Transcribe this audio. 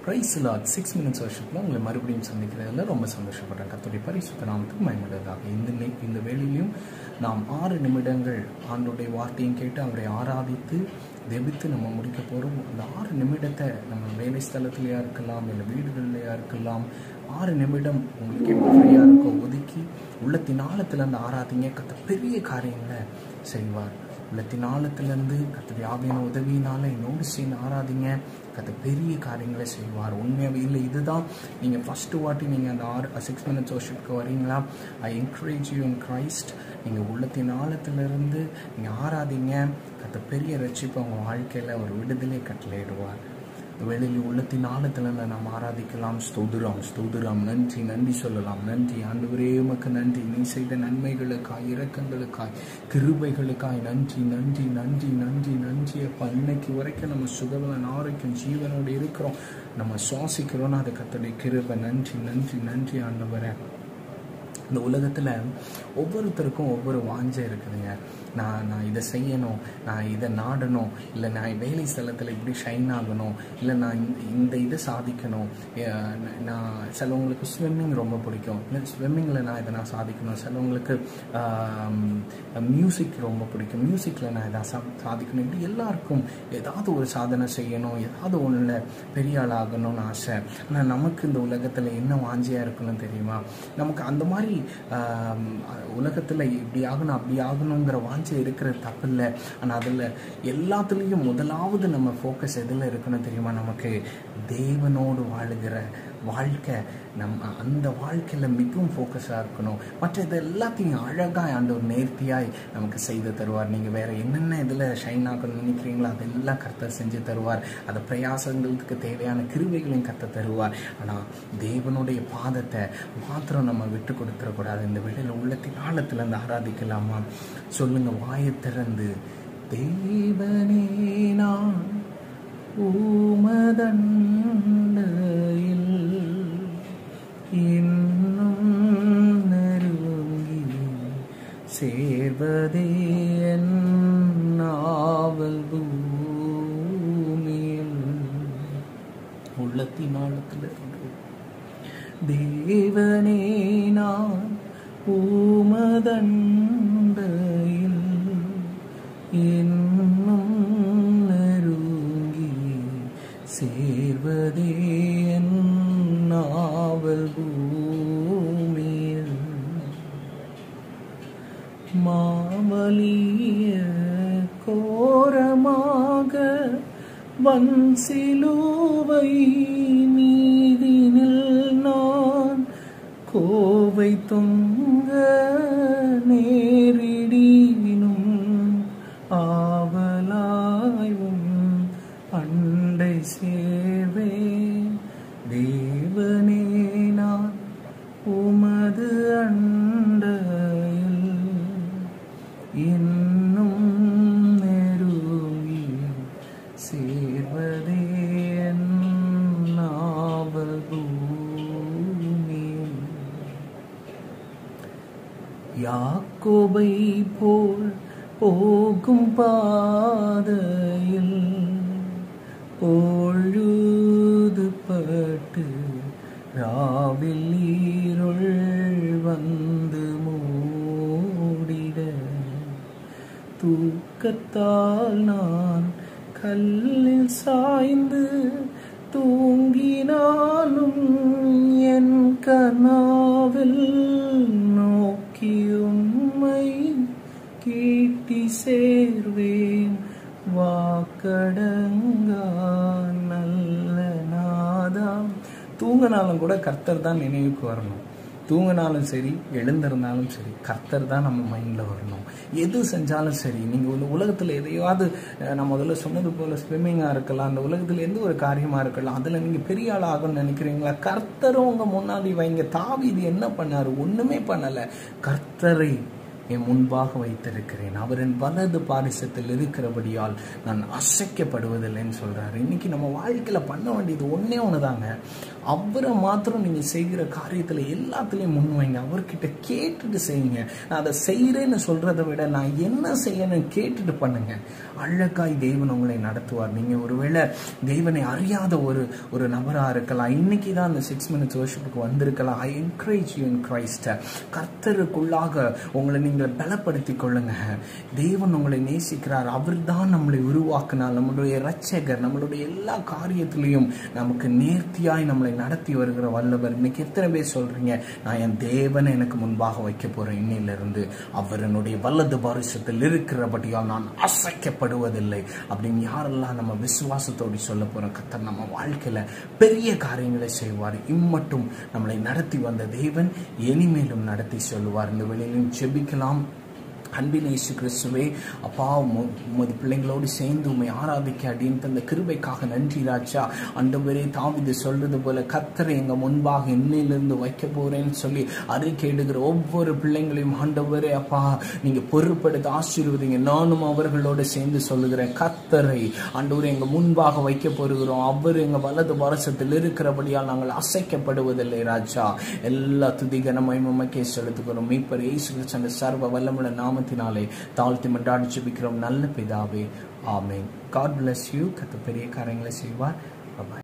Price lot six minutes வருஷத்தில் உங்களை மறுபடியும் சந்திக்கிறதுல ரொம்ப சந்தோஷப்படுறேன் கத்துடைய பரிசுத்த நாமத்துக்கு பயன்படுவதாக இந்த நே- இந்த வேளையிலையும் நாம் ஆறு நிமிடங்கள் ஆண்டுடைய வார்த்தையும் கேட்டு அவரை ஆராதித்து தெபித்து நம்ம முடிக்க போகிறோம் அந்த ஆறு நிமிடத்தை நம்ம வேலை ஸ்தலத்துலையா இருக்கலாம் இல்லை வீடுகள்லையா இருக்கலாம் ஆறு நிமிடம் உங்களுக்கு எப்போ ஃப்ரீயாக இருக்கோ ஒதுக்கி உள்ளத்தின் ஆழத்துல இருந்து ஆராதிங்க கத்த பெரிய காரியங்களை செய்வார் உள்ளத்தின் ஆழத்திலிருந்து கத்தடி ஆவியான உதவியினால என்னோடு சேர்ந்து ஆராதிங்க கத்த பெரிய காரியங்களை செய்வார் உண்மையாகவே இல்லை இதுதான் நீங்கள் ஃபஸ்ட்டு வாட்டி நீங்கள் அந்த ஆறு சிக்ஸ் மினிட்ஸ் வருஷத்துக்கு வரீங்களா I encourage you in Christ நீங்கள் உள்ளத்தின் ஆழத்திலிருந்து நீங்கள் ஆராதிங்க கத்த பெரிய ரட்சிப்பு உங்கள் வாழ்க்கையில் ஒரு விடுதலை கட்டளையிடுவார் வெளியில் உள்ளத்தின் ஆழத்தில் நாம் ஆராதிக்கலாம் ஸ்தோதுராம் ஸ்தோதுராம் நன்றி நன்றி சொல்லலாம் நன்றி ஆண்டவரே உமக்கு நன்றி நீ செய்த நன்மைகளுக்காய் இரக்கங்களுக்காய் கிருபைகளுக்காய் நன்றி நன்றி நன்றி நன்றி நன்றி அப்பா இன்னைக்கு வரைக்கும் நம்ம சுகவன் ஆரோக்கியம் ஜீவனோடு இருக்கிறோம் நம்ம சுவாசிக்கிறோம்னா அது கத்தோடைய கிருபை நன்றி நன்றி நன்றி ஆண்டவரே இந்த உலகத்தில் ஒவ்வொருத்தருக்கும் ஒவ்வொரு வாஞ்சை இருக்குதுங்க நான் நான் இதை செய்யணும் நான் இதை நாடணும் இல்லை நான் வேலை ஸ்தலத்தில் இப்படி ஷைன் ஆகணும் இல்லை நான் இந்த இந்த இதை சாதிக்கணும் அஹ் ந- நான் சிலவங்களுக்கு ஸ்விம்மிங் ரொம்ப பிடிக்கும் ஸ்விம்மிங்கில் நான் இதை நான் சாதிக்கணும் சிலவங்களுக்கு மியூசிக் ரொம்ப பிடிக்கும் மியூசிக்கில் நான் இதை சா சாதிக்கணும் இப்படி எல்லாருக்கும் ஏதாவது ஒரு சாதனை செய்யணும் ஏதாவது ஒன்றில் பெரிய ஆள் ஆகணும்னு ஆசை ஆனால் நமக்கு இந்த உலகத்தில் என்ன வாஞ்சியாக இருக்கணும் தெரியுமா நமக்கு அந்த மாதிரி ஆம், உலகத்தில் இப்படி ஆகணும் அப்படி ஆகணுங்கிற வாஞ்சை இருக்கிறது தப்பு இல்லை ஆனால் அதில் எல்லாத்துலேயும் முதலாவது நம்ம ஃபோக்கஸ் எதில் இருக்கணும் தெரியுமா நமக்கு தேவனோடு வாழுகிற வாழ்க்கை நம்ம அந்த வாழ்க்கையில் மிகவும் ஃபோக்கஸாக இருக்கணும் மற்ற இது எல்லாத்தையும் அழகாய் ஆண்டவர் நேர்த்தியாய் நமக்கு செய்து தருவார் நீங்கள் வேறு என்னென்ன இதில் ஷைன் ஆகணும்னு நினைக்கிறீங்களோ அதெல்லாம் கர்த்தர் செஞ்சு தருவார் அந்த பிரயாசங்களுக்கு தேவையான கிருவைகளையும் கர்த்தர் தருவார் ஆனால் தேவனுடைய பாதத்தை மாத்திரம் நம்ம விட்டு கொடுத்துடக்கூடாது இந்த வெளியில் உள்ளத்தின் ஆழத்துல இருந்து ஆராதிக்கலாமா சொல்லுங்க வாயை திறந்து தேவனே நான் ஊமதண்டையில் இன்னும் நெருங்கி சேர்வதே என் நாவல் பூமியில் உள்ளத்தின் ஆழத்தில் இருந்து தேவனே நான் ஊமதண்டையில் இன்னும் நெருங்கி சேர்வதே என் நாவல் பூமியில் மாமலிய கோரமாக வன்சிலுவை மீதினில் நான் கோவை தொங்க நேரிடினும் ஆவலாயும் அண்டை சேர்வேன் தேவனே நான் உமது அண்டையில் இன்னும் நெருங்கி சேர்வதே என் நாவல் பூமியில் யாக்கோபை போல் போகும் பாதையில் பொழுதுபட்டு ராவில் ஈருள் வந்து மூடிட தூக்கத்தால் நான் கல்லில் சாய்ந்து தூங்கினாலும் என் கனாவில் நோக்கி உம்மை கீட்டி சேர்வேன் வாக்கடங்கா நல்ல நாதா தூங்கினாலும் கூட கர்த்தர் தான் நினைவுக்கு வரணும் தூங்கினாலும் சரி எழுந்திருந்தாலும் சரி கர்த்தர் தான் நம்ம மைண்டில் வரணும் எது செஞ்சாலும் சரி நீங்கள் இந்த உலகத்தில் எதையாவது அஹ், நான் முதல்ல சொன்னது போல் ஸ்விம்மிங்காக இருக்கலாம் அந்த உலகத்தில் எந்த ஒரு காரியமாக இருக்கலாம் அதில் நீங்கள் பெரிய ஆள் ஆகணும்னு நினைக்கிறீங்களா கர்த்தரும் உங்கள் முன்னாடி வைங்க தாவீது என்ன பண்ணார் ஒன்றுமே பண்ணலை கர்த்தரை என் முன்பாக வைத்திருக்கிறேன் அவரின் வலது பாரிசத்தில் இருக்கிறபடியால் நான் அசைக்கப்படுவதில்லைன்னு சொல்றாரு இன்னைக்கு நம்ம வாழ்க்கையில பண்ண வேண்டியது ஒண்ணே ஒண்ணுதாங்க அவரை மாத்திரம் நீங்கள் செய்கிற காரியத்தில் எல்லாத்துலேயும் முன் வைங்க அவர்கிட்ட கேட்டுட்டு செய்யுங்க நான் அதை செய்கிறேன்னு சொல்கிறத விட நான் என்ன செய்யணும் கேட்டுட்டு பண்ணுங்க அழகாய் தேவன் உங்களை நடத்துவார் நீங்கள் ஒருவேளை தேவனை அறியாத ஒரு ஒரு நபராக இருக்கலாம் இன்னைக்கு தான் அந்த சிக்ஸ் மினிட்ஸ் வருஷத்துக்கு வந்திருக்கலாம் ஐ என்கரேஜ் யூ இன் கிரைஸ்ட கர்த்தருக்குள்ளாக உங்களை நீங்கள் பலப்படுத்தி கொள்ளுங்க தேவன் உங்களை நேசிக்கிறார் அவர் தான் நம்மளை உருவாக்கினார் நம்மளுடைய இரட்சகர் நம்மளுடைய எல்லா காரியத்திலையும் நமக்கு நேர்த்தியாய் நம்மளை நடத்தி வருகிற வல்லவர் இன்னைக்கு எத்தனை பேர் சொல்றீங்க நான் என் தேவனை எனக்கு முன்பாக வைக்க போறேன் இன்னிலிருந்து அவர் என்னுடைய வல்லது பாரிசத்தில் இருக்கிறபடியால் நான் அசைக்கப்படுவதில்லை அப்படின்னு யாரெல்லாம் நம்ம விசுவாசத்தோடு சொல்ல போறோம் கத்தர் நம்ம வாழ்க்கையில பெரிய காரியங்களை செய்வார் இம்மட்டும் நம்மளை நடத்தி வந்த தேவன் இனிமேலும் நடத்தி சொல்லுவார் இந்த வெளியிலும் செபிக்கலாம் அன்பின் இயேசு கிறிஸ்துவே அப்பா உம- உமது பிள்ளைங்களோடு சேர்ந்து உண்மை ஆராதிக்க அப்படின்னு அந்த கிருபைக்காக நன்றி ராஜா அண்டவரே தாவிது சொல்றது போல கத்தரை எங்க முன்பாக இன்னையிலிருந்து வைக்க போறேன்னு சொல்லி அறிக்கையிடுகிற ஒவ்வொரு பிள்ளைங்களையும் ஆண்டவரே அப்பா நீங்க பொறுப்படுத்த ஆசீர்வதிங்க நானும் அவர்களோடு சேர்ந்து சொல்லுகிறேன் கத்தரை ஆண்டவரே எங்க முன்பாக வைக்க போகிறோம் அவர் எங்க வலது வருஷத்தில் இருக்கிறபடியால் நாங்கள் அசைக்கப்படுவதில்லை ராஜா எல்லா துதிகன மகிமைக்கே செலுத்துகிறோம் மீட்பர் இயேசு கிறிஸ்து சர்வ வல்லமுள்ள நாமத்தினாலே தாழ்த்தி மன்றாடி ஜெபிக்கிறோம் நல்ல பிதாவே ஆமென் காட் bless யூ கத்த பெரிய காரியங்களை செய்வார் Bye-bye.